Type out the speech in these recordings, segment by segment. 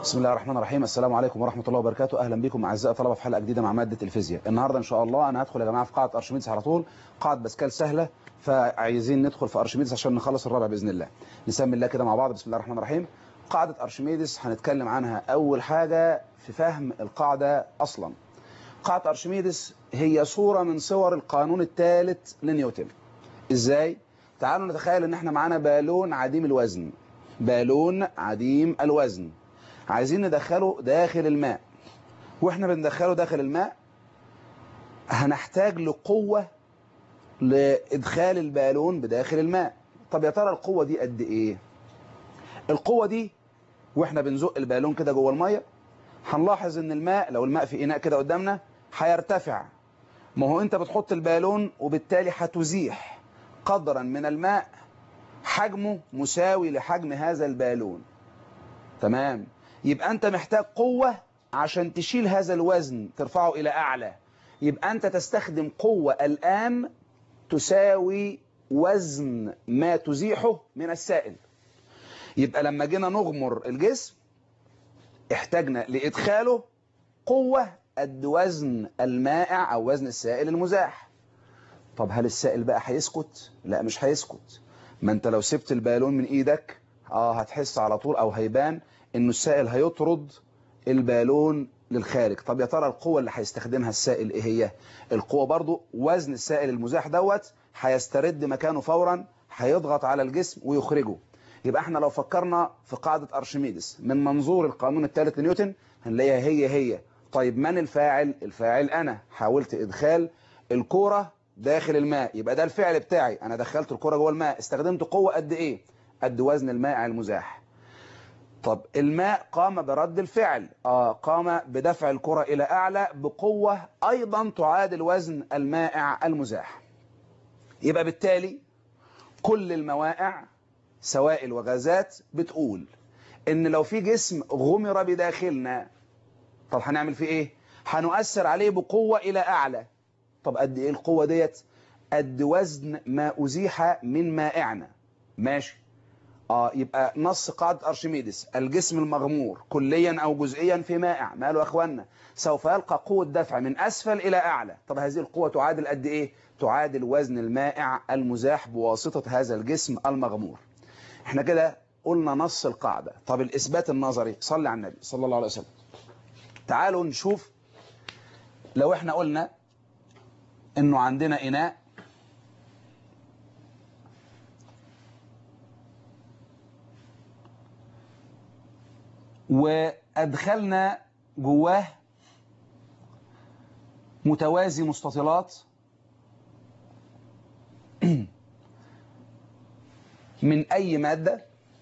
بسم الله الرحمن الرحيم السلام عليكم ورحمة الله وبركاته أهلا بكم أعزائي طلبة في حلقة جديدة مع مادة الفيزياء النهاردة إن شاء الله أنا هدخل يا جماعة في قاعدة أرشميدس على طول قاعدة باسكال سهلة فعايزين ندخل في أرشميدس عشان نخلص الرابع بإذن الله نسمي الله كده مع بعض بسم الله الرحمن الرحيم قاعدة أرشميدس هنتكلم عنها أول حاجة في فهم القاعدة أصلا قاعدة أرشميدس هي صورة من صور القانون الثالث لنيوتن إزاي؟ تعالوا نتخيل إن إحنا معانا بالون عديم الوزن بالون عديم الوزن عايزين ندخله داخل الماء واحنا بندخله داخل الماء هنحتاج لقوة لإدخال البالون بداخل الماء طب يا ترى القوة دي قد ايه القوة دي واحنا بنزق البالون كده جوه المية هنلاحظ ان الماء لو الماء في اناء كده قدامنا هيرتفع ما هو انت بتحط البالون وبالتالي هتزيح قدرا من الماء حجمه مساوي لحجم هذا البالون تمام يبقى أنت محتاج قوة عشان تشيل هذا الوزن ترفعه إلى أعلى يبقى أنت تستخدم قوة الآن تساوي وزن ما تزيحه من السائل يبقى لما جينا نغمر الجسم احتاجنا لإدخاله قوة قد وزن المائع أو وزن السائل المزاح طب هل السائل بقى هيسكت؟ لا مش هيسكت ما انت لو سبت البالون من ايدك اه هتحس على طول او هيبان انه السائل هيطرد البالون للخارج طب يا ترى القوة اللي هيستخدمها السائل ايه هي القوة برضو وزن السائل المزاح دوت هيسترد مكانه فورا هيضغط على الجسم ويخرجه يبقى احنا لو فكرنا في قاعدة ارشميدس من منظور القانون الثالث لنيوتن هنلاقيها هي هي طيب من الفاعل الفاعل انا حاولت ادخال الكورة داخل الماء يبقى ده الفعل بتاعي انا دخلت الكرة جوه الماء استخدمت قوة قد ايه قد وزن المائع المزاح طب الماء قام برد الفعل آه قام بدفع الكرة إلى أعلى بقوة أيضا تعادل وزن المائع المزاح يبقى بالتالي كل الموائع سوائل وغازات بتقول إن لو في جسم غمر بداخلنا طب هنعمل فيه إيه؟ هنؤثر عليه بقوة إلى أعلى طب قد إيه القوة ديت؟ قد وزن ما أزيح من مائعنا ماشي آه يبقى نص قاعدة أرشميدس الجسم المغمور كليا أو جزئيا في مائع ماله يا أخوانا سوف يلقى قوة دفع من أسفل إلى أعلى طب هذه القوة تعادل قد إيه تعادل وزن المائع المزاح بواسطة هذا الجسم المغمور احنا كده قلنا نص القاعدة طب الإثبات النظري صلي على النبي صلى الله عليه وسلم تعالوا نشوف لو احنا قلنا انه عندنا إناء وأدخلنا جواه متوازي مستطيلات من أي مادة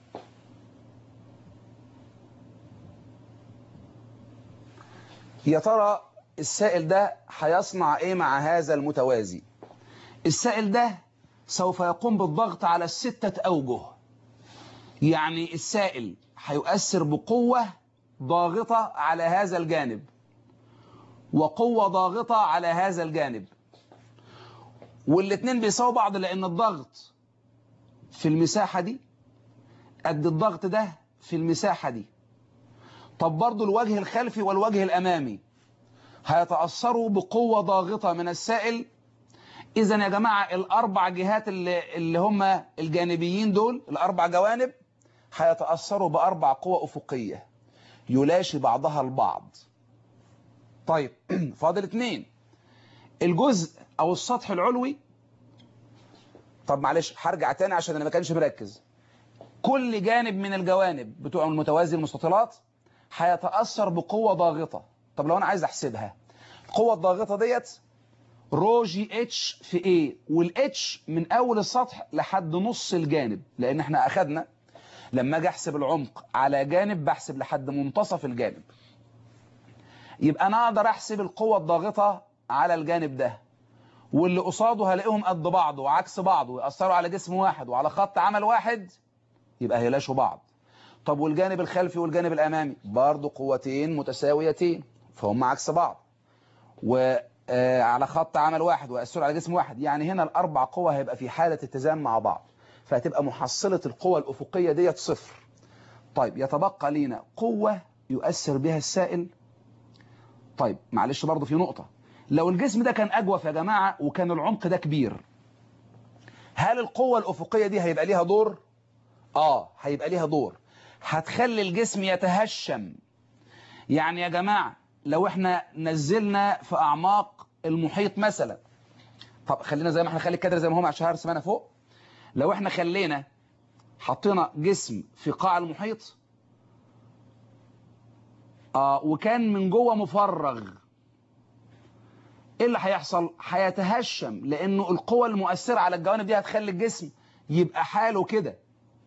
يا ترى السائل ده هيصنع ايه مع هذا المتوازي السائل ده سوف يقوم بالضغط على الستة أوجه يعني السائل هيؤثر بقوة ضاغطة على هذا الجانب وقوة ضاغطة على هذا الجانب والاثنين بيساووا بعض لأن الضغط في المساحة دي قد الضغط ده في المساحة دي طب برضو الوجه الخلفي والوجه الأمامي هيتأثروا بقوة ضاغطة من السائل إذا يا جماعة الأربع جهات اللي, اللي هم الجانبيين دول الأربع جوانب هيتأثروا بأربع قوى أفقية يلاشي بعضها البعض طيب فاضل اتنين الجزء أو السطح العلوي طب معلش هرجع تاني عشان أنا ما كانش مركز كل جانب من الجوانب بتوع المتوازي المستطيلات هيتأثر بقوة ضاغطة طب لو أنا عايز أحسبها القوة الضاغطة ديت رو جي اتش في ايه والاتش من أول السطح لحد نص الجانب لأن احنا أخدنا لما اجي احسب العمق على جانب بحسب لحد منتصف الجانب يبقى انا اقدر احسب القوة الضاغطة على الجانب ده واللي قصاده هلاقيهم قد بعض وعكس بعض ويأثروا على جسم واحد وعلى خط عمل واحد يبقى هيلاشوا بعض طب والجانب الخلفي والجانب الامامي برضه قوتين متساويتين فهم عكس بعض وعلى خط عمل واحد ويأثروا على جسم واحد يعني هنا الاربع قوى هيبقى في حالة اتزان مع بعض فهتبقى محصلة القوة الأفقية ديت صفر طيب يتبقى لينا قوة يؤثر بها السائل طيب معلش برضه في نقطة لو الجسم ده كان أجوف يا جماعة وكان العمق ده كبير هل القوة الأفقية دي هيبقى ليها دور؟ آه هيبقى ليها دور هتخلي الجسم يتهشم يعني يا جماعة لو احنا نزلنا في أعماق المحيط مثلا طب خلينا زي ما احنا خلي الكادر زي ما هو مع شهر سمانة فوق لو احنا خلينا حطينا جسم في قاع المحيط آه وكان من جوه مفرغ ايه اللي هيحصل هيتهشم لانه القوة المؤثرة على الجوانب دي هتخلي الجسم يبقى حاله كده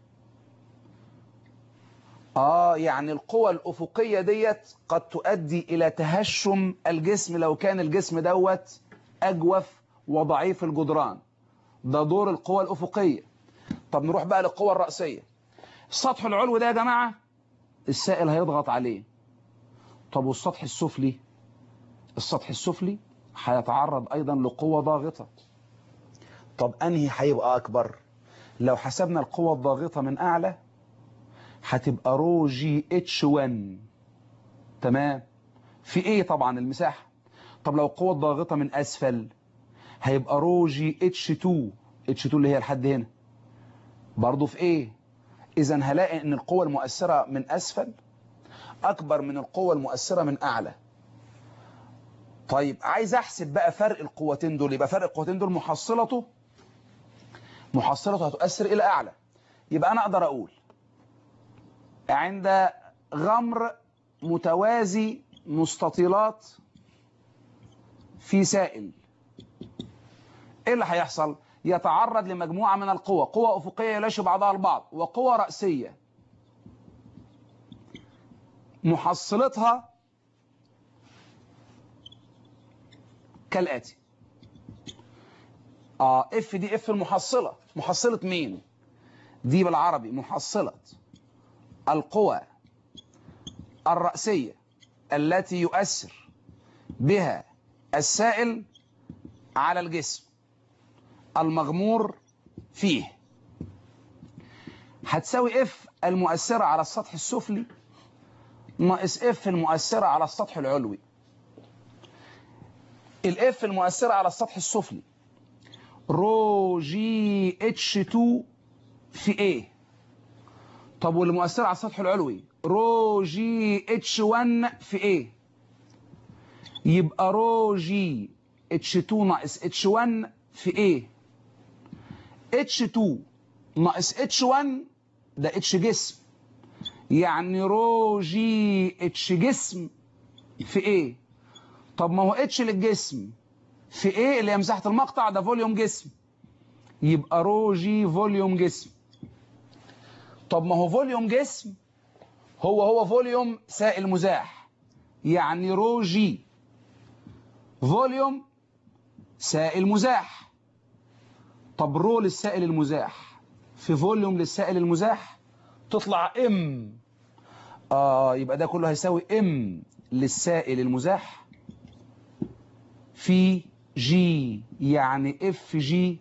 اه يعني القوة الافقية ديت قد تؤدي الى تهشم الجسم لو كان الجسم دوت اجوف وضعيف الجدران ده دور القوة الافقية طب نروح بقى للقوة الرأسية السطح العلوي ده يا جماعة السائل هيضغط عليه طب والسطح السفلي السطح السفلي هيتعرض أيضا لقوة ضاغطة طب أنهي هيبقى أكبر لو حسبنا القوة الضاغطة من أعلى هتبقى رو جي اتش 1 تمام في ايه طبعا المساحة طب لو القوة الضاغطة من أسفل هيبقى رو جي اتش 2 اتش 2 اللي هي لحد هنا برضه في ايه اذا هلاقي ان القوة المؤثرة من اسفل اكبر من القوة المؤثرة من اعلى طيب عايز احسب بقى فرق القوتين دول يبقى فرق القوتين دول محصلته محصلته هتؤثر الى اعلى يبقى انا اقدر اقول عند غمر متوازي مستطيلات في سائل ايه اللي هيحصل يتعرض لمجموعة من القوى قوى أفقية يلاشي بعضها البعض وقوى رأسية محصلتها كالآتي اه اف دي اف المحصلة محصلة مين دي بالعربي محصلة القوى الرأسية التي يؤثر بها السائل على الجسم المغمور فيه هتساوي اف المؤثرة على السطح السفلي ناقص اف المؤثرة على السطح العلوي الاف المؤثرة على السطح السفلي رو جي اتش 2 في ايه طب والمؤثرة على السطح العلوي رو جي اتش 1 في ايه يبقى رو جي اتش 2 ناقص اتش 1 في ايه H2 ناقص H1 ده H جسم يعني رو جي اتش جسم في ايه طب ما هو اتش للجسم في ايه اللي هي مساحة المقطع ده فوليوم جسم يبقى رو جي فوليوم جسم طب ما هو فوليوم جسم هو هو فوليوم سائل مزاح يعني رو جي فوليوم سائل مزاح طب رو للسائل المزاح في فوليوم للسائل المزاح تطلع ام اه يبقى ده كله هيساوي ام للسائل المزاح في جي يعني اف جي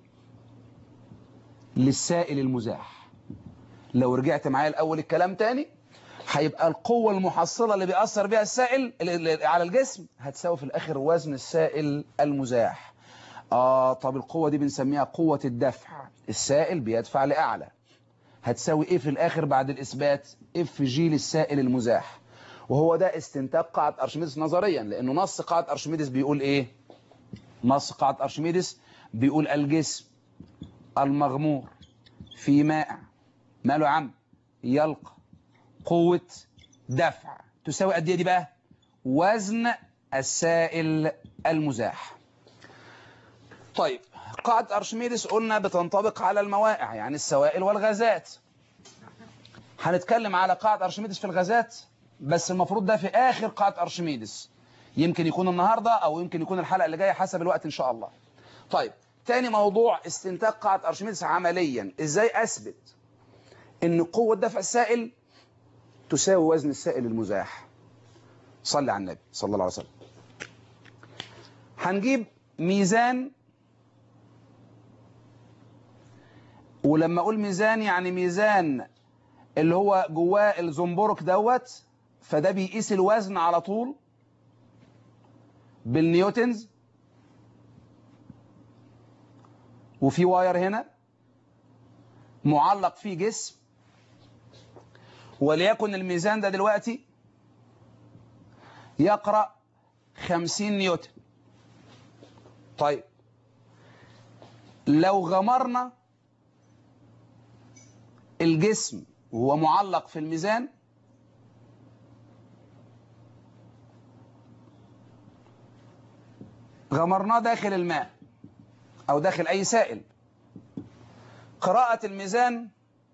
للسائل المزاح لو رجعت معايا الاول الكلام تاني هيبقى القوة المحصلة اللي بيأثر بها السائل على الجسم هتساوي في الاخر وزن السائل المزاح آه طب القوة دي بنسميها قوة الدفع السائل بيدفع لأعلى هتساوي ايه في الاخر بعد الاثبات اف جي للسائل المزاح وهو ده استنتاج قاعدة ارشميدس نظريا لانه نص قاعدة ارشميدس بيقول ايه نص قاعدة ارشميدس بيقول الجسم المغمور في ماء ماله يا عم يلقى قوة دفع تساوي قد ايه دي بقى وزن السائل المزاح طيب قاعدة أرشميدس قلنا بتنطبق على الموائع يعني السوائل والغازات هنتكلم على قاعدة أرشميدس في الغازات بس المفروض ده في آخر قاعدة أرشميدس يمكن يكون النهاردة أو يمكن يكون الحلقة اللي جاية حسب الوقت إن شاء الله طيب تاني موضوع استنتاج قاعدة أرشميدس عمليا إزاي أثبت إن قوة دفع السائل تساوي وزن السائل المزاح صلي على النبي صلى الله عليه وسلم هنجيب ميزان ولما اقول ميزان يعني ميزان اللي هو جواه الزنبرك دوت فده بيقيس الوزن على طول بالنيوتنز وفي واير هنا معلق فيه جسم وليكن الميزان ده دلوقتي يقرأ 50 نيوتن طيب لو غمرنا الجسم وهو معلق في الميزان غمرناه داخل الماء أو داخل أي سائل قراءة الميزان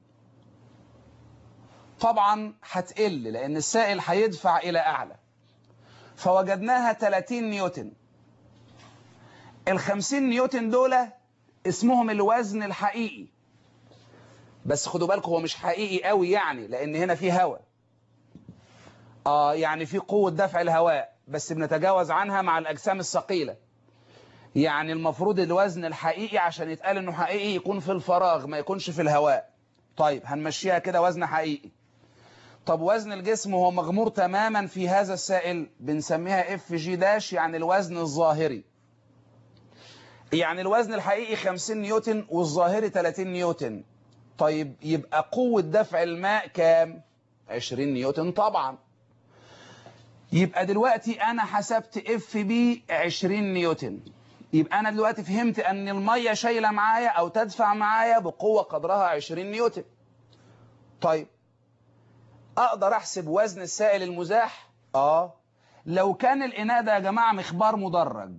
طبعا هتقل لأن السائل هيدفع إلى أعلى فوجدناها 30 نيوتن ال 50 نيوتن دول اسمهم الوزن الحقيقي بس خدوا بالكم هو مش حقيقي قوي يعني لأن هنا في هواء آه يعني في قوة دفع الهواء بس بنتجاوز عنها مع الأجسام الثقيلة يعني المفروض الوزن الحقيقي عشان يتقال انه حقيقي يكون في الفراغ ما يكونش في الهواء طيب هنمشيها كده وزن حقيقي طب وزن الجسم وهو مغمور تماما في هذا السائل بنسميها اف جي داش يعني الوزن الظاهري يعني الوزن الحقيقي 50 نيوتن والظاهري 30 نيوتن طيب يبقى قوة دفع الماء كام 20 نيوتن طبعا يبقى دلوقتي انا حسبت اف بي 20 نيوتن يبقى انا دلوقتي فهمت ان الميه شايله معايا او تدفع معايا بقوه قدرها 20 نيوتن طيب اقدر احسب وزن السائل المزاح اه لو كان الاناء ده يا جماعه مخبار مدرج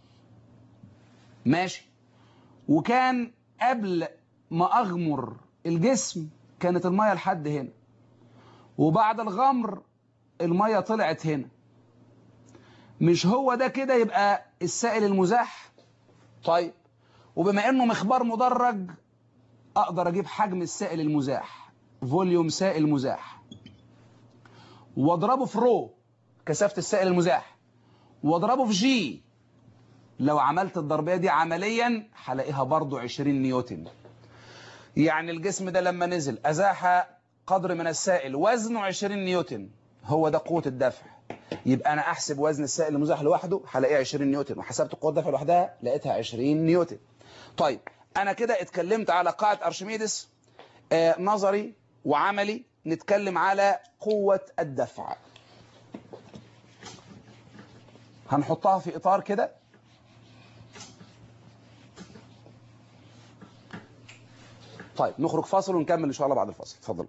ماشي وكان قبل ما اغمر الجسم كانت الميه لحد هنا وبعد الغمر الميه طلعت هنا مش هو ده كده يبقى السائل المزاح طيب وبما انه مخبار مدرج اقدر اجيب حجم السائل المزاح فوليوم سائل مزاح واضربه في رو كثافه السائل المزاح واضربه في جي لو عملت الضربيه دي عمليا هلاقيها برضو 20 نيوتن يعني الجسم ده لما نزل ازاح قدر من السائل وزنه 20 نيوتن هو ده قوه الدفع يبقى انا احسب وزن السائل المزاح لوحده هلاقيه 20 نيوتن وحسبت قوه الدفع لوحدها لقيتها 20 نيوتن طيب انا كده اتكلمت على قاعده ارشميدس آه نظري وعملي نتكلم على قوه الدفع هنحطها في اطار كده طيب نخرج فاصل ونكمل ان شاء الله بعد الفاصل اتفضل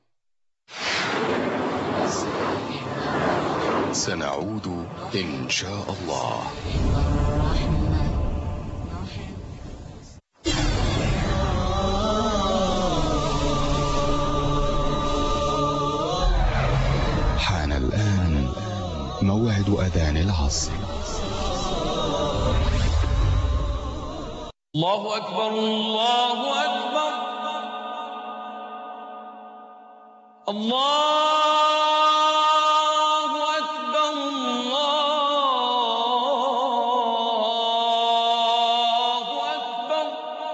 سنعود إن شاء الله حان الآن موعد أذان العصر الله أكبر الله أكبر الله أكبر الله أكبر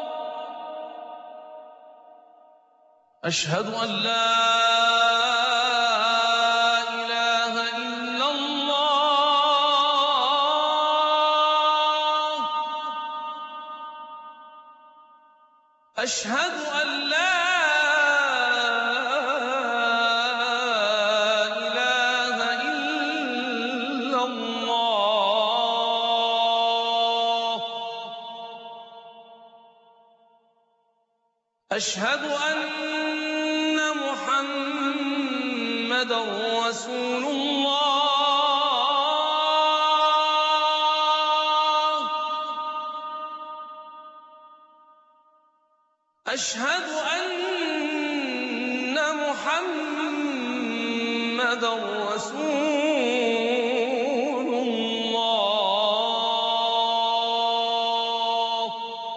أشهد أن لا إله إلا الله أشهد أن لا إله إلا الله أشهد أن محمدا رسول الله أشهد أن محمدا رسول الله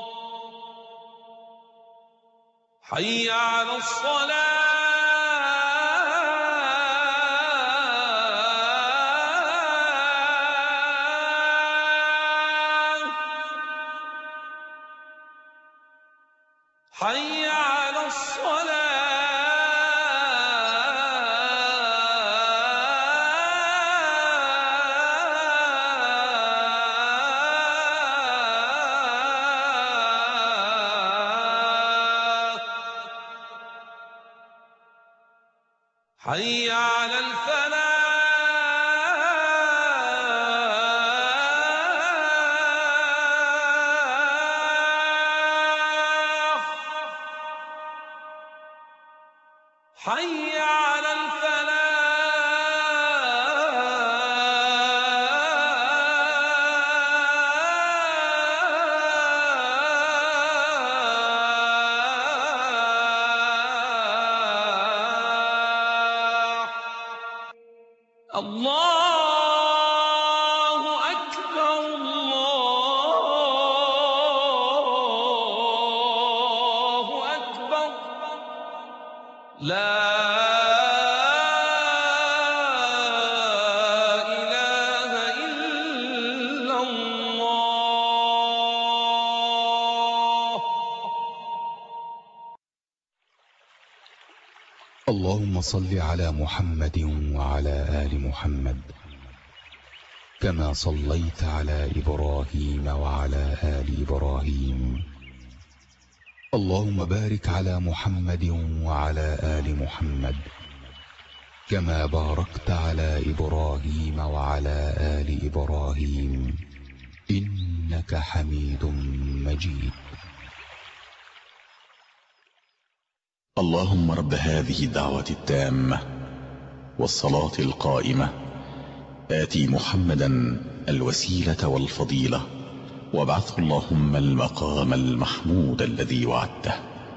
حي على الصلاة حي على حي على الفلاح حي على الفلاح الله أكبر الله أكبر لا إله إلا الله اللهم صل على محمد وعلى آل محمد كما صليت على إبراهيم وعلى آل إبراهيم اللهم بارك على محمد وعلى آل محمد كما باركت على إبراهيم وعلى آل إبراهيم إنك حميد مجيد اللهم رب هذه الدعوة التامة والصلاة القائمة آتي محمدا الوسيلة والفضيلة وابعثه اللهم المقام المحمود الذي وعدته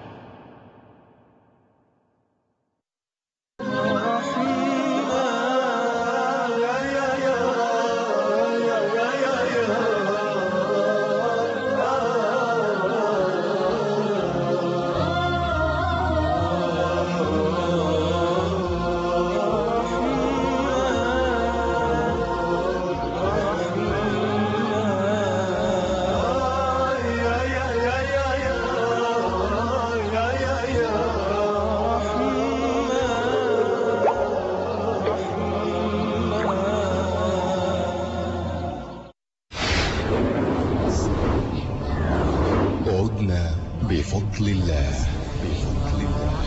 عدنا بفضل الله بفضل الله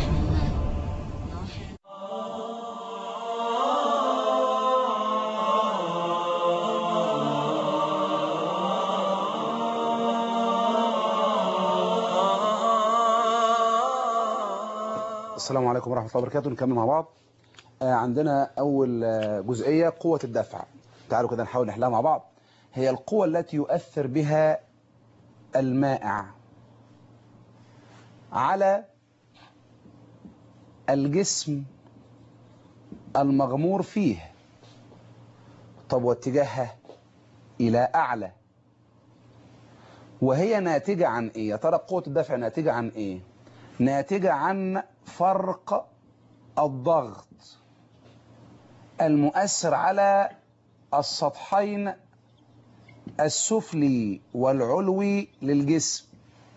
السلام عليكم ورحمة الله وبركاته نكمل مع بعض آه، عندنا أول آه، جزئية قوة الدفع تعالوا كده نحاول نحلها مع بعض هي القوة التي يؤثر بها المائع على الجسم المغمور فيه طب واتجاهها إلى أعلى وهي ناتجة عن إيه يا ترى قوة الدفع ناتجة عن إيه ناتجة عن فرق الضغط المؤثر على السطحين السفلي والعلوي للجسم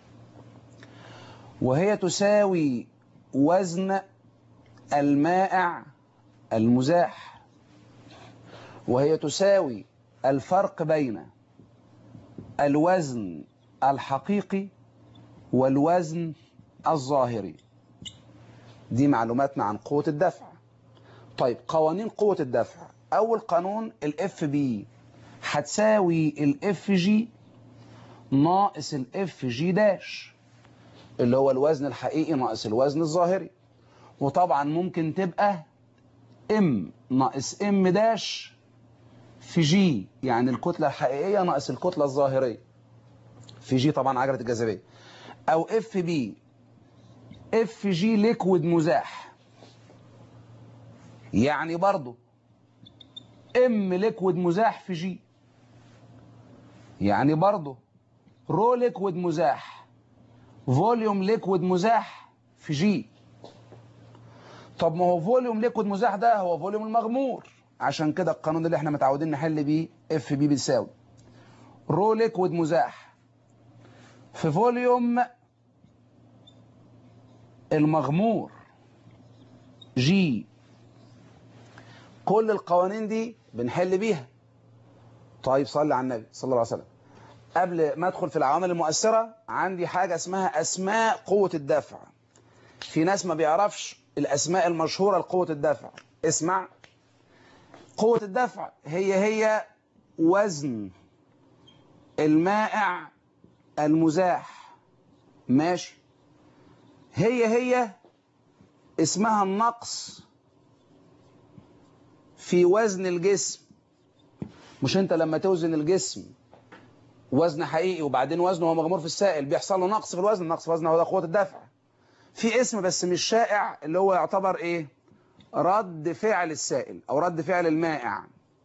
وهي تساوي وزن المائع المزاح وهي تساوي الفرق بين الوزن الحقيقي والوزن الظاهري دي معلوماتنا عن قوة الدفع طيب قوانين قوة الدفع أول قانون الاف بي هتساوي الاف جي ناقص الاف جي داش اللي هو الوزن الحقيقي ناقص الوزن الظاهري وطبعا ممكن تبقى ام ناقص ام داش في جي يعني الكتلة الحقيقية ناقص الكتلة الظاهرية في جي طبعا عجلة الجاذبية او اف بي اف جي ليكويد مزاح يعني برضو ام ليكويد مزاح في جي يعني برضو رو ليكويد مزاح فوليوم ليكويد مزاح في جي طب ما هو فوليوم ليكويد مزاح ده هو فوليوم المغمور عشان كده القانون اللي احنا متعودين نحل بيه اف بي بتساوي رو ليكويد مزاح في فوليوم المغمور جي كل القوانين دي بنحل بيها طيب صلي على النبي صلى الله عليه وسلم قبل ما ادخل في العوامل المؤثرة عندي حاجة اسمها اسماء قوة الدفع في ناس ما بيعرفش الأسماء المشهورة لقوة الدفع اسمع قوة الدفع هي هي وزن المائع المزاح ماشي هي هي اسمها النقص في وزن الجسم مش انت لما توزن الجسم وزن حقيقي وبعدين وزنه هو مغمور في السائل بيحصل له نقص في الوزن نقص في الوزن هو ده قوة الدفع في اسم بس مش شائع اللي هو يعتبر ايه رد فعل السائل او رد فعل المائع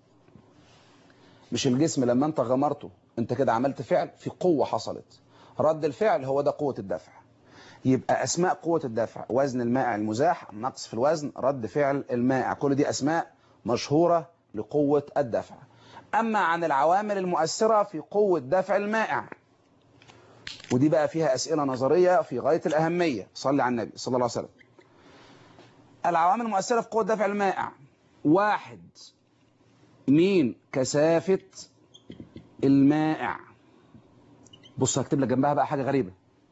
مش الجسم لما انت غمرته انت كده عملت فعل في قوة حصلت رد الفعل هو ده قوة الدفع يبقى اسماء قوة الدفع وزن المائع المزاح نقص في الوزن رد فعل المائع كل دي اسماء مشهورة لقوة الدفع اما عن العوامل المؤثرة في قوة دفع المائع ودي بقى فيها اسئلة نظرية في غاية الاهمية صلي على النبي صلى الله عليه وسلم العوامل المؤثرة في قوة دفع المائع واحد مين كثافة المائع بص هكتب لك جنبها بقى حاجة غريبة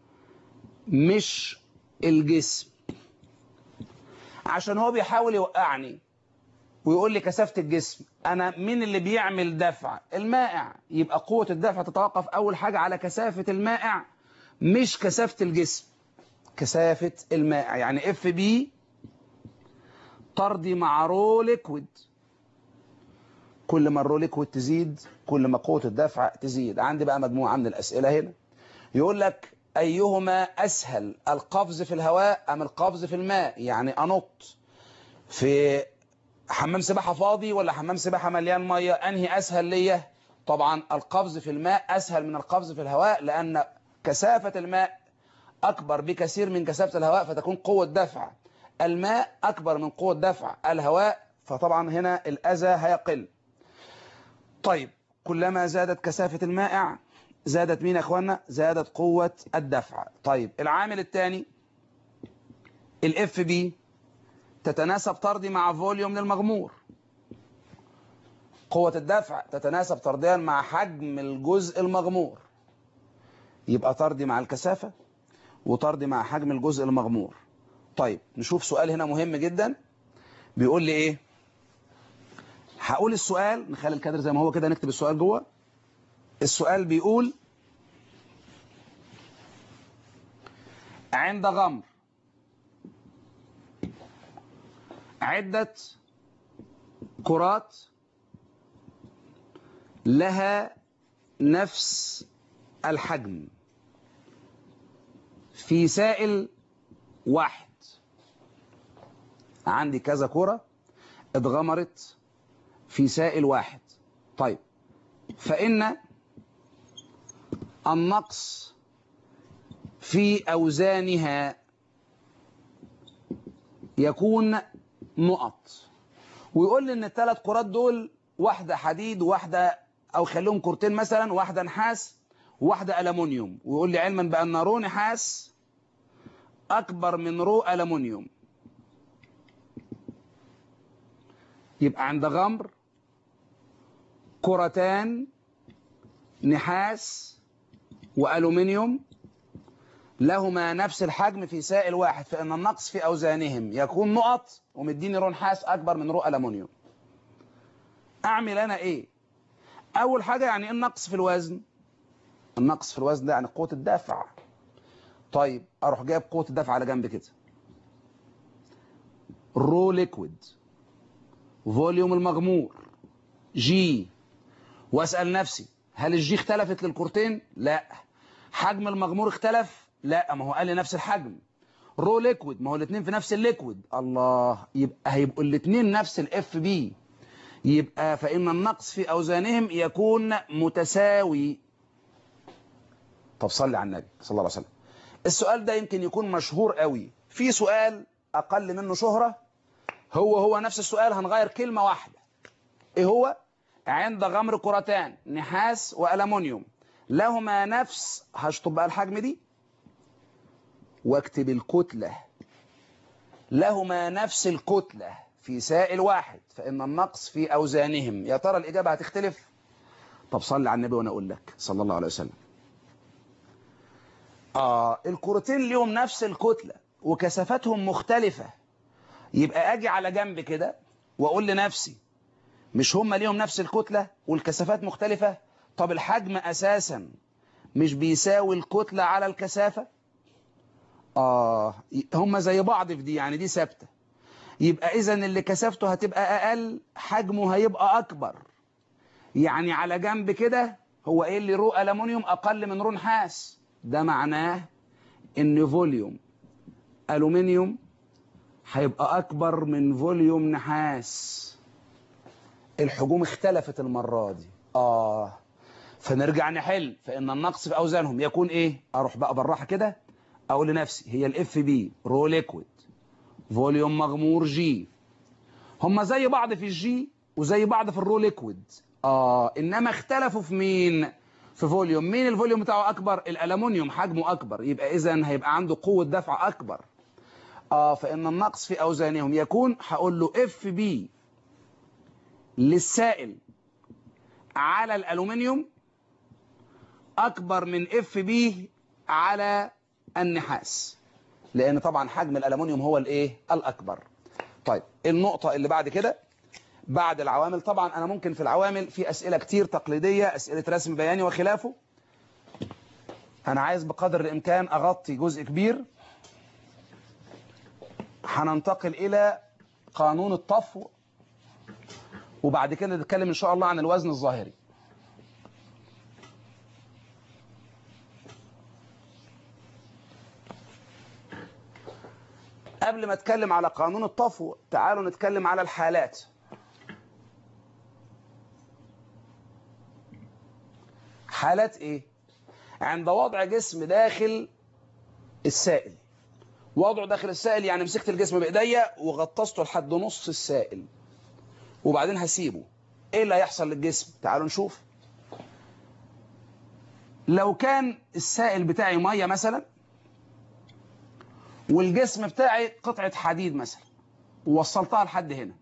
مش الجسم عشان هو بيحاول يوقعني ويقول لي كثافة الجسم أنا مين اللي بيعمل دفع المائع يبقى قوة الدفع تتوقف أول حاجة على كثافة المائع مش كثافة الجسم كثافة المائع يعني اف بي طردي مع رو ليكويد كل ما الرو ليكويد تزيد كل ما قوة الدفع تزيد عندي بقى مجموعة من الأسئلة هنا يقول لك أيهما أسهل القفز في الهواء أم القفز في الماء يعني أنط في حمام سباحة فاضي ولا حمام سباحة مليان مية أنهي أسهل ليا طبعا القفز في الماء أسهل من القفز في الهواء لأن كثافة الماء أكبر بكثير من كثافة الهواء فتكون قوة دفع الماء أكبر من قوة دفع الهواء فطبعا هنا الأذى هيقل طيب كلما زادت كثافة المائع زادت مين يا اخوانا زادت قوة الدفع طيب العامل الثاني الاف بي تتناسب طردي مع فوليوم للمغمور قوة الدفع تتناسب طرديا مع حجم الجزء المغمور يبقى طردي مع الكثافة وطردي مع حجم الجزء المغمور طيب نشوف سؤال هنا مهم جدا بيقول لي ايه هقول السؤال نخلي الكادر زي ما هو كده نكتب السؤال جوه السؤال بيقول عند غمر عدة كرات لها نفس الحجم في سائل واحد عندي كذا كرة اتغمرت في سائل واحد طيب فإن النقص في أوزانها يكون نقط ويقول لي ان الثلاث كرات دول واحدة حديد وواحدة او خليهم كرتين مثلا واحدة نحاس وواحدة ألمونيوم ويقول لي علما بأن رو نحاس أكبر من رو ألمونيوم يبقى عند غمر كرتان نحاس وألومنيوم لهما نفس الحجم في سائل واحد فإن النقص في أوزانهم يكون نقط ومديني رو نحاس أكبر من رو ألمونيوم أعمل أنا إيه أول حاجة يعني إيه النقص في الوزن النقص في الوزن ده يعني قوة الدفع طيب أروح جايب قوة الدفع على جنب كده رو ليكويد فوليوم المغمور جي واسأل نفسي هل الجي اختلفت للكورتين لا حجم المغمور اختلف لا ما هو قال لي نفس الحجم رو ليكويد ما هو الاثنين في نفس الليكويد الله يبقى هيبقوا الاثنين نفس الاف بي يبقى فإن النقص في أوزانهم يكون متساوي طب صلي على النبي صلى الله عليه وسلم السؤال ده يمكن يكون مشهور قوي في سؤال أقل منه شهرة هو هو نفس السؤال هنغير كلمة واحدة ايه هو عند غمر كرتان نحاس وألمونيوم لهما نفس هشطب بقى الحجم دي واكتب الكتلة لهما نفس الكتلة في سائل واحد فإن النقص في أوزانهم يا ترى الإجابة هتختلف طب صلي على النبي وأنا أقول لك صلى الله عليه وسلم آه الكرتين ليهم نفس الكتلة وكثافتهم مختلفة يبقى اجي على جنب كده واقول لنفسي مش هم ليهم نفس الكتلة والكثافات مختلفة طب الحجم اساسا مش بيساوي الكتلة على الكثافة اه هم زي بعض في دي يعني دي ثابته يبقى اذا اللي كثافته هتبقى اقل حجمه هيبقى اكبر يعني على جنب كده هو ايه اللي رو ألمونيوم اقل من رو نحاس ده معناه ان فوليوم ألومنيوم هيبقى اكبر من فوليوم نحاس الحجوم اختلفت المرة دي اه فنرجع نحل فان النقص في اوزانهم يكون ايه اروح بقى بالراحه كده اقول لنفسي هي الاف بي رو ليكويد فوليوم مغمور جي هم زي بعض في الجي وزي بعض في الرو ليكويد اه انما اختلفوا في مين في فوليوم مين الفوليوم بتاعه اكبر الالومنيوم حجمه اكبر يبقى اذا هيبقى عنده قوه دفع اكبر اه فان النقص في اوزانهم يكون هقول له اف بي للسائل على الالومنيوم اكبر من اف بي على النحاس لان طبعا حجم الالومنيوم هو الايه الاكبر طيب النقطه اللي بعد كده بعد العوامل طبعا انا ممكن في العوامل في اسئله كتير تقليديه اسئله رسم بياني وخلافه انا عايز بقدر الامكان اغطي جزء كبير هننتقل الى قانون الطفو وبعد كده نتكلم ان شاء الله عن الوزن الظاهري قبل ما اتكلم على قانون الطفو تعالوا نتكلم على الحالات حالات ايه عند وضع جسم داخل السائل وضعه داخل السائل يعني مسكت الجسم بايديا وغطسته لحد نص السائل وبعدين هسيبه ايه اللي هيحصل للجسم تعالوا نشوف لو كان السائل بتاعي ميه مثلا والجسم بتاعي قطعة حديد مثلا ووصلتها لحد هنا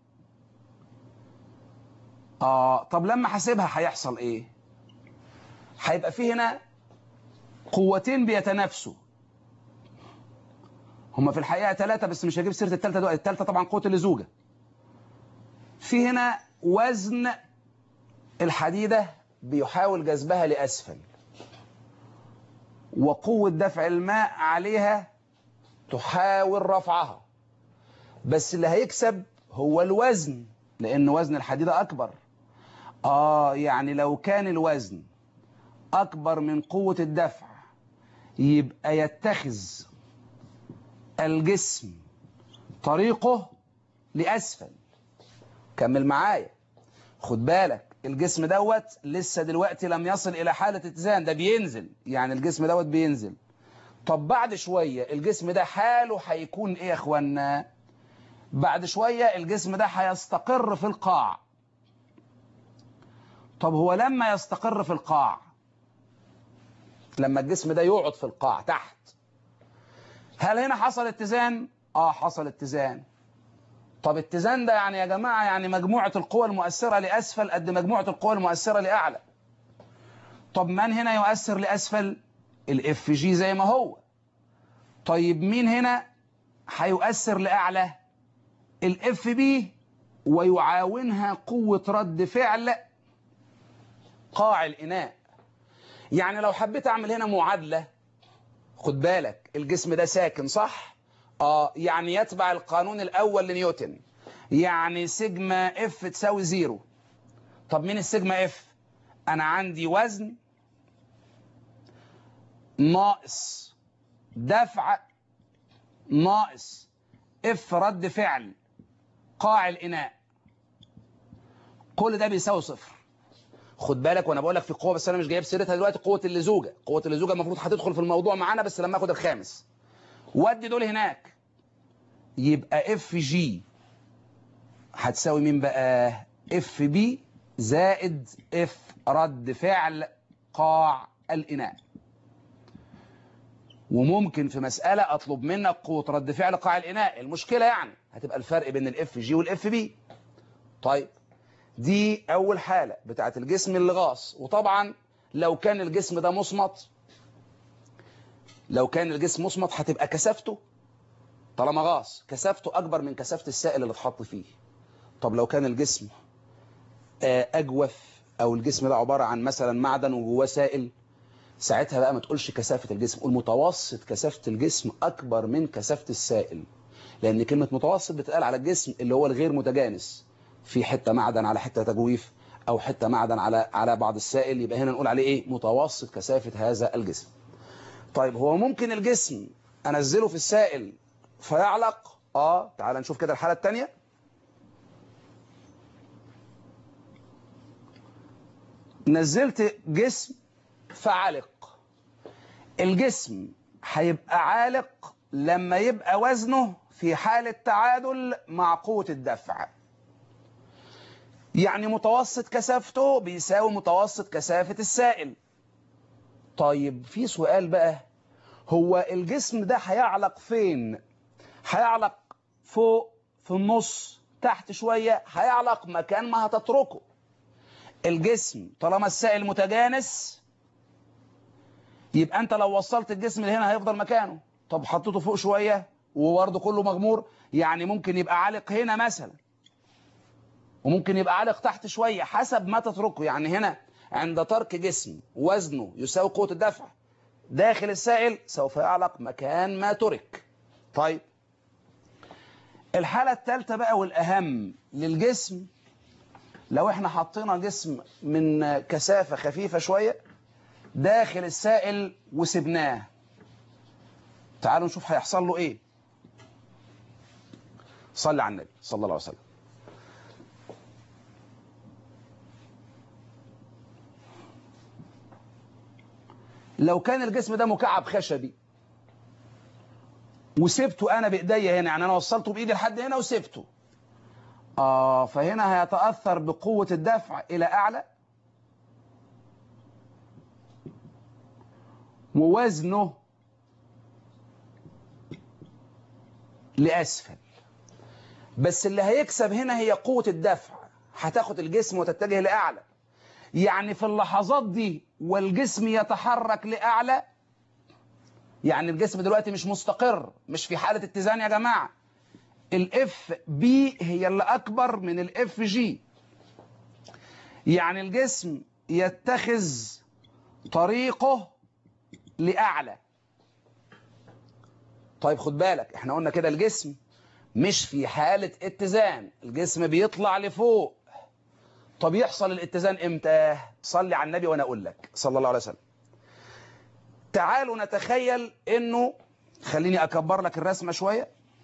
آه طب لما هسيبها هيحصل ايه هيبقى في هنا قوتين بيتنافسوا هما في الحقيقة ثلاثة بس مش هجيب سيرة الثالثة دلوقتي الثالثة طبعا قوة اللزوجة في هنا وزن الحديدة بيحاول جذبها لأسفل وقوة دفع الماء عليها تحاول رفعها بس اللي هيكسب هو الوزن لأن وزن الحديدة أكبر آه يعني لو كان الوزن أكبر من قوة الدفع يبقى يتخذ الجسم طريقه لأسفل كمل معايا خد بالك الجسم دوت لسه دلوقتي لم يصل إلى حالة اتزان ده بينزل يعني الجسم دوت بينزل طب بعد شوية الجسم ده حاله هيكون ايه يا اخوانا بعد شوية الجسم ده هيستقر في القاع طب هو لما يستقر في القاع لما الجسم ده يقعد في القاع تحت هل هنا حصل اتزان اه حصل اتزان طب اتزان ده يعني يا جماعة يعني مجموعة القوى المؤثرة لأسفل قد مجموعة القوى المؤثرة لأعلى طب من هنا يؤثر لأسفل الاف جي زي ما هو طيب مين هنا هيؤثر لأعلى الاف بي ويعاونها قوة رد فعل قاع الإناء يعني لو حبيت أعمل هنا معادلة خد بالك الجسم ده ساكن صح؟ آه يعني يتبع القانون الأول لنيوتن يعني سيجما اف تساوي زيرو طب مين السيجما اف؟ أنا عندي وزن ناقص دفع ناقص اف رد فعل قاع الإناء كل ده بيساوي صفر خد بالك وانا بقول لك في قوه بس انا مش جايب سيرتها دلوقتي قوه اللزوجه قوه اللزوجه المفروض هتدخل في الموضوع معانا بس لما اخد الخامس ودي دول هناك يبقى اف جي هتساوي مين بقى اف بي زائد اف رد فعل قاع الاناء وممكن في مسألة أطلب منك قوة رد فعل قاع الإناء المشكلة يعني هتبقى الفرق بين الاف جي والاف بي طيب دي أول حالة بتاعت الجسم اللي غاص وطبعا لو كان الجسم ده مصمت لو كان الجسم مصمت هتبقى كثافته طالما غاص كثافته اكبر من كثافه السائل اللي اتحط فيه طب لو كان الجسم آه، اجوف او الجسم ده عباره عن مثلا معدن وجواه سائل ساعتها بقى ما تقولش كثافه الجسم قول متوسط كثافه الجسم اكبر من كثافه السائل لان كلمه متوسط بتقال على الجسم اللي هو الغير متجانس في حته معدن على حته تجويف او حته معدن على على بعض السائل يبقى هنا نقول عليه ايه متوسط كثافه هذا الجسم طيب هو ممكن الجسم انزله في السائل فيعلق اه تعال نشوف كده الحاله الثانيه نزلت جسم فعلق الجسم هيبقى عالق لما يبقى وزنه في حالة تعادل مع قوة الدفع يعني متوسط كثافته بيساوي متوسط كثافة السائل طيب في سؤال بقى هو الجسم ده هيعلق فين هيعلق فوق في النص تحت شوية هيعلق مكان ما هتتركه الجسم طالما السائل متجانس يبقى انت لو وصلت الجسم لهنا هيفضل مكانه طب حطيته فوق شوية وبرضه كله مغمور يعني ممكن يبقى عالق هنا مثلا وممكن يبقى عالق تحت شوية حسب ما تتركه يعني هنا عند ترك جسم وزنه يساوي قوة الدفع داخل السائل سوف يعلق مكان ما ترك طيب الحالة الثالثة بقى والأهم للجسم لو احنا حطينا جسم من كثافة خفيفة شوية داخل السائل وسبناه تعالوا نشوف هيحصل له ايه صلي على النبي صلى الله عليه وسلم لو كان الجسم ده مكعب خشبي وسبته انا بايديا هنا يعني انا وصلته بايدي لحد هنا وسبته اه فهنا هيتاثر بقوه الدفع الى اعلى ووزنه لاسفل بس اللي هيكسب هنا هي قوه الدفع هتاخد الجسم وتتجه لاعلى يعني في اللحظات دي والجسم يتحرك لأعلى يعني الجسم دلوقتي مش مستقر مش في حالة اتزان يا جماعة الاف بي هي اللي أكبر من الاف جي يعني الجسم يتخذ طريقه لأعلى طيب خد بالك احنا قلنا كده الجسم مش في حالة اتزان الجسم بيطلع لفوق طب يحصل الاتزان امتى صلي على النبي وانا اقول لك صلى الله عليه وسلم تعالوا نتخيل انه خليني اكبر لك الرسمه شويه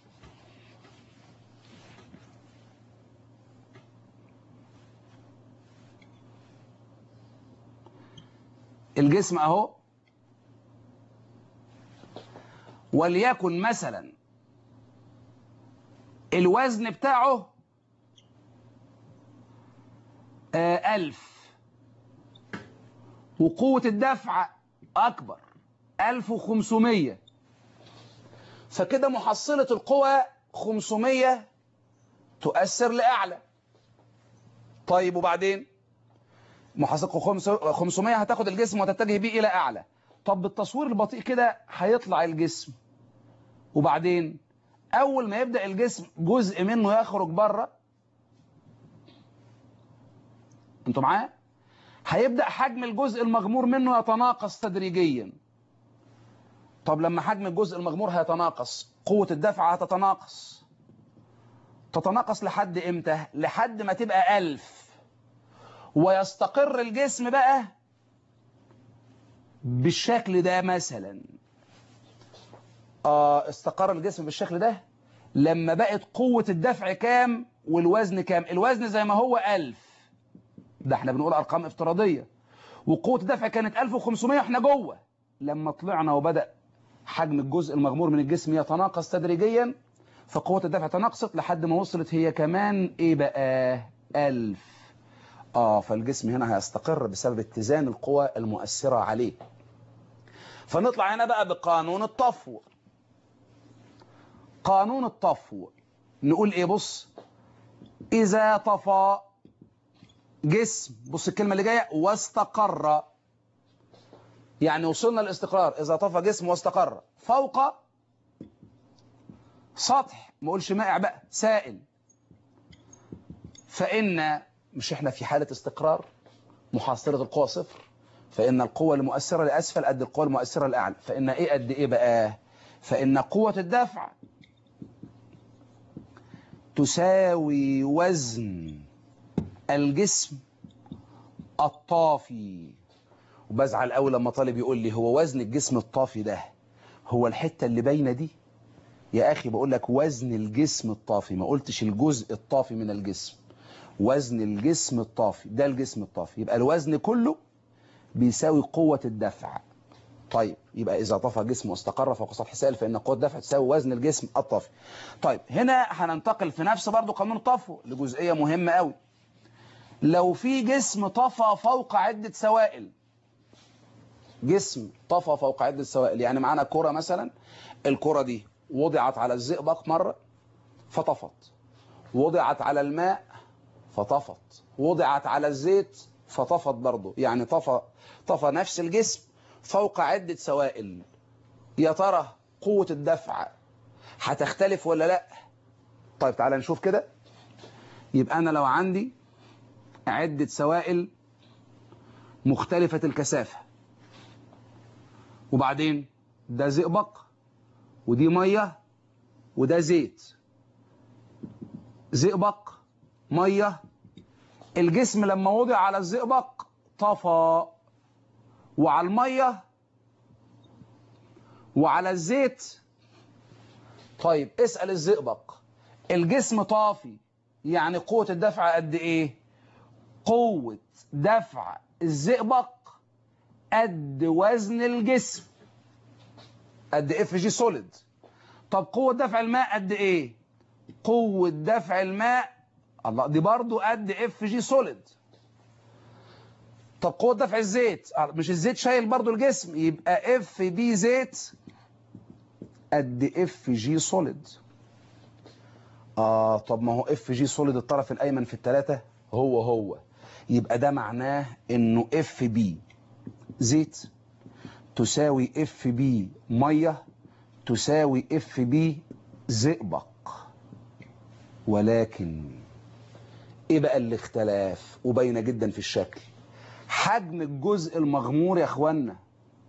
الجسم اهو وليكن مثلا الوزن بتاعه آه ألف وقوة الدفع أكبر ألف وخمسمية فكده محصلة القوى خمسمية تؤثر لأعلى طيب وبعدين محصلة خمسمية هتاخد الجسم وتتجه بيه إلى أعلى طب بالتصوير البطيء كده هيطلع الجسم وبعدين أول ما يبدأ الجسم جزء منه يخرج بره انتوا معايا هيبدأ حجم الجزء المغمور منه يتناقص تدريجيا طب لما حجم الجزء المغمور هيتناقص قوة الدفع هتتناقص تتناقص لحد امتى لحد ما تبقى ألف ويستقر الجسم بقى بالشكل ده مثلا آه استقر الجسم بالشكل ده لما بقت قوة الدفع كام والوزن كام الوزن زي ما هو ألف ده احنا بنقول ارقام افتراضيه وقوه الدفع كانت 1500 احنا جوه لما طلعنا وبدا حجم الجزء المغمور من الجسم يتناقص تدريجيا فقوه الدفع تناقصت لحد ما وصلت هي كمان ايه بقى 1000 اه فالجسم هنا هيستقر بسبب اتزان القوى المؤثره عليه فنطلع هنا بقى بقانون الطفو قانون الطفو نقول ايه بص اذا طفى جسم بص الكلمة اللي جاية واستقر يعني وصلنا للاستقرار إذا طفى جسم واستقر فوق سطح ما اقولش مائع بقى سائل فإن مش احنا في حالة استقرار محاصرة القوة صفر فإن القوة المؤثرة لأسفل قد القوة المؤثرة لأعلى فإن إيه قد إيه بقى فإن قوة الدفع تساوي وزن الجسم الطافي وبزعل قوي لما طالب يقول لي هو وزن الجسم الطافي ده هو الحتة اللي باينه دي يا أخي بقول لك وزن الجسم الطافي ما قلتش الجزء الطافي من الجسم وزن الجسم الطافي ده الجسم الطافي يبقى الوزن كله بيساوي قوة الدفع طيب يبقى إذا طفى جسم واستقر فوق سطح سائل فإن قوة الدفع تساوي وزن الجسم الطافي طيب هنا هننتقل في نفس برضو قانون طفو لجزئية مهمة قوي لو في جسم طفى فوق عدة سوائل جسم طفى فوق عدة سوائل يعني معانا كرة مثلا الكرة دي وضعت على الزئبق مرة فطفت وضعت على الماء فطفت وضعت على الزيت فطفت برضه يعني طفى طفى نفس الجسم فوق عدة سوائل يا ترى قوة الدفع هتختلف ولا لا طيب تعالى نشوف كده يبقى أنا لو عندي عدة سوائل مختلفة الكثافة وبعدين ده زئبق ودي مية وده زيت زئبق مية الجسم لما وضع على الزئبق طفى وعلى المية وعلى الزيت طيب اسأل الزئبق الجسم طافي يعني قوة الدفع قد ايه قوة دفع الزئبق قد وزن الجسم قد اف جي سوليد طب قوة دفع الماء قد ايه قوة دفع الماء الله دي برضو قد اف جي سوليد طب قوة دفع الزيت مش الزيت شايل برضو الجسم يبقى اف بي زيت قد اف جي سوليد اه طب ما هو اف جي سوليد الطرف الايمن في الثلاثة هو هو يبقى ده معناه انه اف بي زيت تساوي اف بي ميه تساوي اف بي زئبق ولكن ايه بقى الاختلاف وباينه جدا في الشكل حجم الجزء المغمور يا اخوانا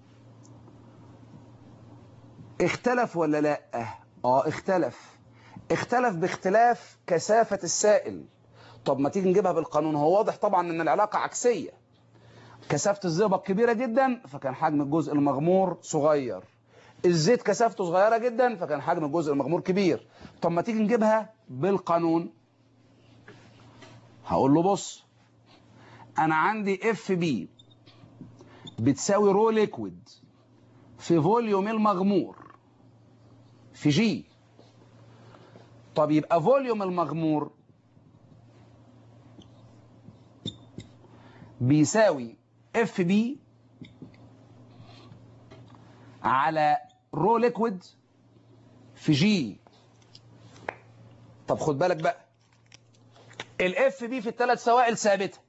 اختلف ولا لا اه اختلف اختلف باختلاف كثافة السائل طب ما تيجي نجيبها بالقانون هو واضح طبعا ان العلاقة عكسية كثافة الزئبق كبيرة جدا فكان حجم الجزء المغمور صغير الزيت كثافته صغيرة جدا فكان حجم الجزء المغمور كبير طب ما تيجي نجيبها بالقانون هقول له بص انا عندي اف بي بتساوي رو ليكويد في فوليوم المغمور في جي طب يبقى فوليوم المغمور بيساوي اف بي على رو ليكويد في جي طب خد بالك بقى الاف بي في الثلاث سوائل ثابته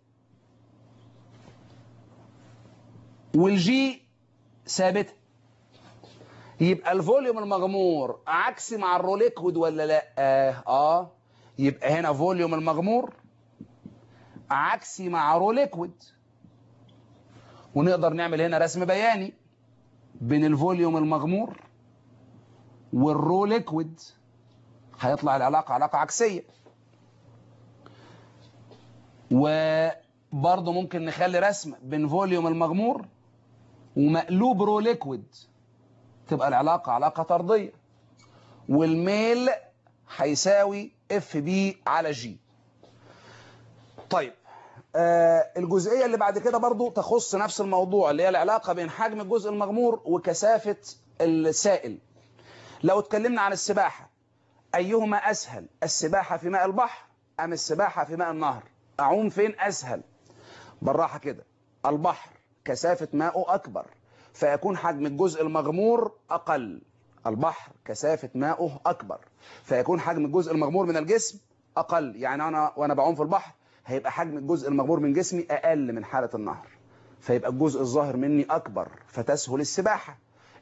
والجي ثابته يبقى الفوليوم المغمور عكسي مع الرو ليكويد ولا لا اه, آه. يبقى هنا فوليوم المغمور عكسي مع رو ليكويد ونقدر نعمل هنا رسم بياني بين الفوليوم المغمور والرو ليكويد هيطلع العلاقة علاقة عكسية وبرضه ممكن نخلي رسم بين فوليوم المغمور ومقلوب رو ليكويد تبقى العلاقة علاقة طردية والميل هيساوي اف بي على جي طيب آه الجزئية اللي بعد كده برضو تخص نفس الموضوع اللي هي العلاقة بين حجم الجزء المغمور وكثافة السائل لو اتكلمنا عن السباحة أيهما أسهل السباحة في ماء البحر أم السباحة في ماء النهر أعوم فين أسهل بالراحة كده البحر كثافة ماءه أكبر فيكون حجم الجزء المغمور أقل البحر كثافة ماءه أكبر فيكون حجم الجزء المغمور من الجسم أقل يعني أنا وأنا بعوم في البحر هيبقى حجم الجزء المغمور من جسمي أقل من حالة النهر فيبقى الجزء الظاهر مني أكبر فتسهل السباحة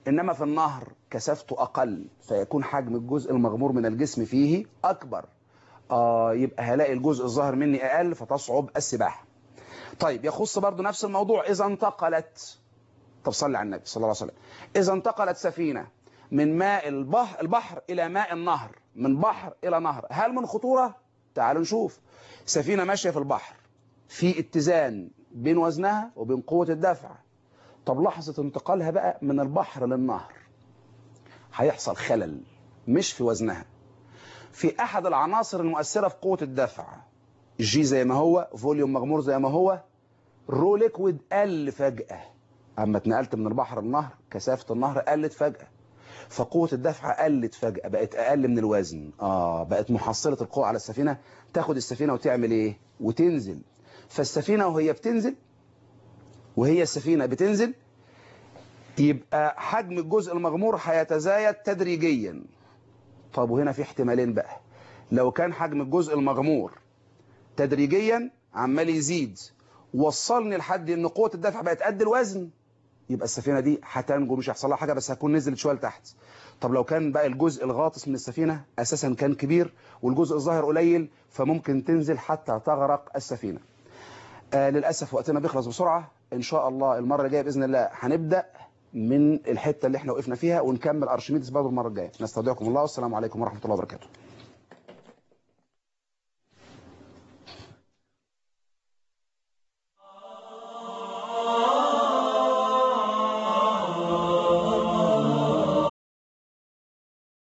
انما في النهر كثافته اقل فيكون حجم الجزء المغمور من الجسم فيه اكبر آه يبقى هلاقي الجزء الظاهر مني اقل فتصعب السباحه طيب يخص برضو نفس الموضوع اذا انتقلت طب صلي على النبي صلى الله عليه وسلم اذا انتقلت سفينه من ماء البحر, البحر الى ماء النهر من بحر الى نهر هل من خطوره تعالوا نشوف سفينه ماشيه في البحر في اتزان بين وزنها وبين قوه الدفع طب لحظه انتقالها بقى من البحر للنهر هيحصل خلل مش في وزنها في احد العناصر المؤثره في قوه الدفع جي زي ما هو فوليوم مغمور زي ما هو رو ليكويد قل فجاه اما اتنقلت من البحر للنهر كثافه النهر قلت فجاه فقوه الدفع قلت فجاه بقت اقل من الوزن اه بقت محصله القوه على السفينه تاخد السفينه وتعمل ايه وتنزل فالسفينه وهي بتنزل وهي السفينه بتنزل يبقى حجم الجزء المغمور هيتزايد تدريجيا طب وهنا في احتمالين بقى لو كان حجم الجزء المغمور تدريجيا عمال يزيد وصلني لحد ان قوه الدفع بقت قد الوزن يبقى السفينه دي هتنجو مش هيحصل لها حاجه بس هتكون نزلت شويه لتحت طب لو كان بقى الجزء الغاطس من السفينه اساسا كان كبير والجزء الظاهر قليل فممكن تنزل حتى تغرق السفينه آه للاسف وقتنا بيخلص بسرعه ان شاء الله المره الجايه باذن الله هنبدا من الحته اللي احنا وقفنا فيها ونكمل ارشميدس برضه المره الجايه نستودعكم الله والسلام عليكم ورحمه الله وبركاته